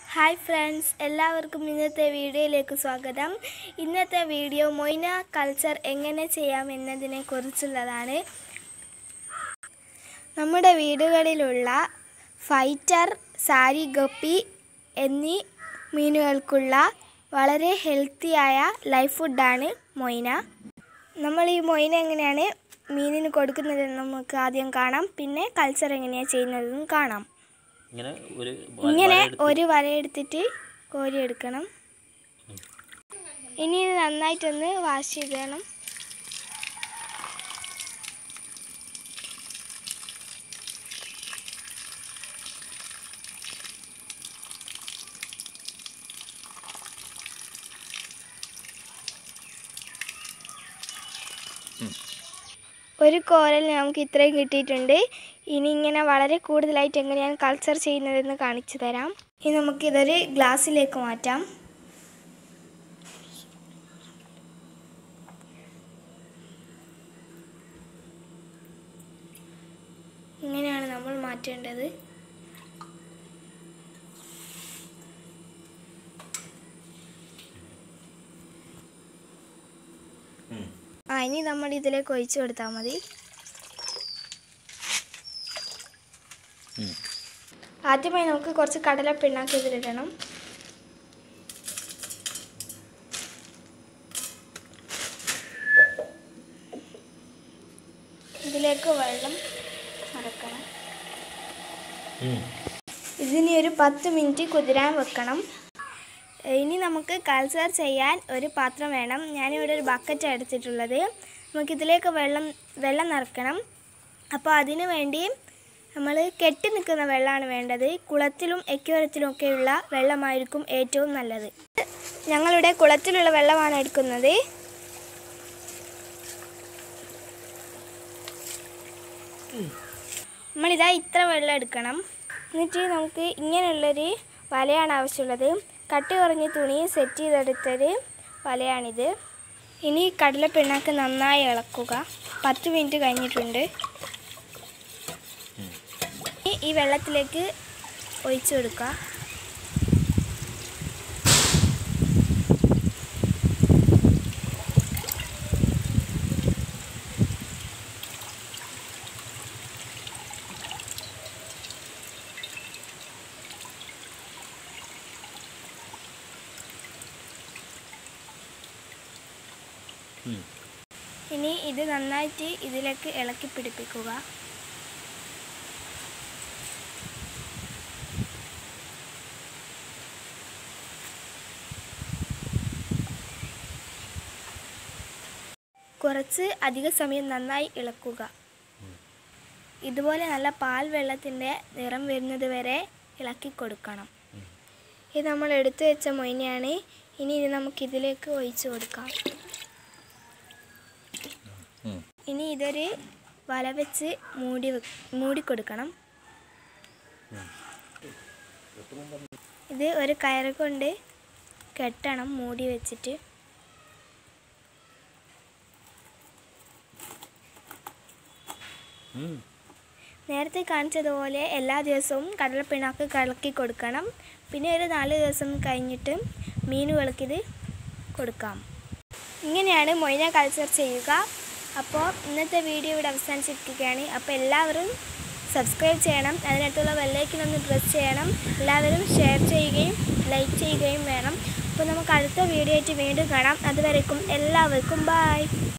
Hi friends എല്ലാവർക്കും ഇന്നത്തെ വീഡിയോയിലേക്ക് സ്വാഗതം ഇന്നത്തെ വീഡിയോ മൊയ്ന കൾച്ചർ എങ്ങനെ ചെയ്യാം എന്നതിനെ കുറിച്ചുള്ളതാണ് നമ്മുടെ വീടുകളിലുള്ള ഫൈറ്റർ സാരി ഗപ്പി എന്നീ മീനുകൾക്കുള്ള വളരെ ഹെൽത്തിയായ ലൈഫ് ഫുഡാണ് മൊയ്ന നമ്മൾ ഈ മൊയ്ന എങ്ങനെയാണ് മീനിന് കൊടുക്കുന്നതെന്ന് നമുക്ക് ആദ്യം കാണാം പിന്നെ കൾച്ചർ എങ്ങനെയാണ് ചെയ്യുന്നതെന്നും കാണാം ഇങ്ങനെ ഒരു വ- ഇങ്ങനെ വലയെടുത്ത് ഒരു വരയെടുത്തിട്ട് കോരിയെടുക്കണം ഇനി ഇത് നന്നായിട്ടൊന്ന് വാഷ് ചെയ്യണം ഒരു കോരൽ നമുക്ക് ഇത്രയും കിട്ടിയിട്ടുണ്ട് ഇനി ഇങ്ങനെ വളരെ കൂടുതലായിട്ട് എങ്ങനെയാണ് കൾച്ചർ ചെയ്യുന്നതെന്ന് കാണിച്ചു തരാം ഇനി നമുക്കിതൊരു ഗ്ലാസ്സിലേക്ക് മാറ്റാം ഇങ്ങനെയാണ് നമ്മൾ മാറ്റേണ്ടത് ഉം. ആ ഇനി നമ്മൾ ഇതിലേക്ക് ഒഴിച്ചു കൊടുത്താൽ മതി ഉം. ആദ്യമായി നമുക്ക് കുറച്ച് കടല പിണ്ണാക്ക് ഇതിലിടണം ഇതിലേക്ക് വെള്ളം നിറക്കണം ഉം. ഇതിനി ഒരു പത്ത് മിനിറ്റ് കുതിരാൻ വെക്കണം ഇനി നമുക്ക് കൾച്ചർ ചെയ്യാൻ ഒരു പാത്രം വേണം ഞാനിവിടെ ഒരു ബക്കറ്റ് എടുത്തിട്ടുള്ളത് നമുക്കിതിലേക്ക് വെള്ളം വെള്ളം നിറക്കണം അപ്പോൾ അതിനു വേണ്ടി നമ്മൾ കെട്ടി നിൽക്കുന്ന വെള്ളമാണ് വേണ്ടത് കുളത്തിലും എക്യോരത്തിലും ഒക്കെയുള്ള വെള്ളമായിരിക്കും ഏറ്റവും നല്ലത് ഞങ്ങളുടെ കുളത്തിലുള്ള വെള്ളമാണ് എടുക്കുന്നത് നമ്മളിതാ ഇത്ര വെള്ളം എടുക്കണം എന്നിട്ട് നമുക്ക് ഇങ്ങനെയുള്ളൊരു വലയാണ് ആവശ്യമുള്ളത് കട്ടി കുറഞ്ഞ തുണി സെറ്റ് ചെയ്തെടുത്തൊരു വലയാണിത് ഇനി കടല പിണ്ണാക്ക് നന്നായി ഇളക്കുക പത്ത് മിനിറ്റ് കഴിഞ്ഞിട്ടുണ്ട് ഇനി ഈ വെള്ളത്തിലേക്ക് ഒഴിച്ചു കൊടുക്കുക ഉം. ഇനി ഇത് നന്നായിട്ട് ഇതിലേക്ക് ഇളക്കി പിടിപ്പിക്കുക കുറച്ച് അധിക സമയം നന്നായി ഇളക്കുക ഇതുപോലെ നല്ല പാൽ വെള്ളത്തിൻ്റെ നിറം വരുന്നത് വരെ ഇളക്കി കൊടുക്കണം ഇത് നമ്മൾ എടുത്തു വെച്ച മൊയിനെയാണ് ഇനി ഇത് നമുക്കിതിലേക്ക് ഒഴിച്ചു കൊടുക്കാം ഉം. ഇനി ഇതൊരു വല വെച്ച് മൂടി വെ- മൂടി കൊടുക്കണം ഇത് ഒരു കയറ് കൊണ്ട് കെട്ടണം മൂടി വെച്ചിട്ട് ഉം. നേരത്തെ കാണിച്ചതുപോലെ എല്ലാ ദിവസവും കടലപ്പിണ്ണാക്ക് കലക്കി കൊടുക്കണം പിന്നെ ഒരു നാല് ദിവസം കഴിഞ്ഞിട്ട് മീനുകൾക്കിത് കൊടുക്കാം ഇങ്ങനെയാണ് മൊയ്ന കൾച്ചർ ചെയ്യുക അപ്പോൾ ഇന്നത്തെ വീഡിയോ ഇവിടെ അവസാനിച്ചിരിക്കുകയാണ് അപ്പോൾ എല്ലാവരും സബ്സ്ക്രൈബ് ചെയ്യണം അതിനകത്തുള്ള ബെല്ലൈക്കൻ ഒന്ന് പ്രസ് ചെയ്യണം എല്ലാവരും ഷെയർ ചെയ്യുകയും ലൈക്ക് ചെയ്യുകയും വേണം അപ്പോൾ നമുക്ക് അടുത്ത വീഡിയോ ആയിട്ട് വീണ്ടും കാണാം അതുവരേക്കും എല്ലാവർക്കും ബായ്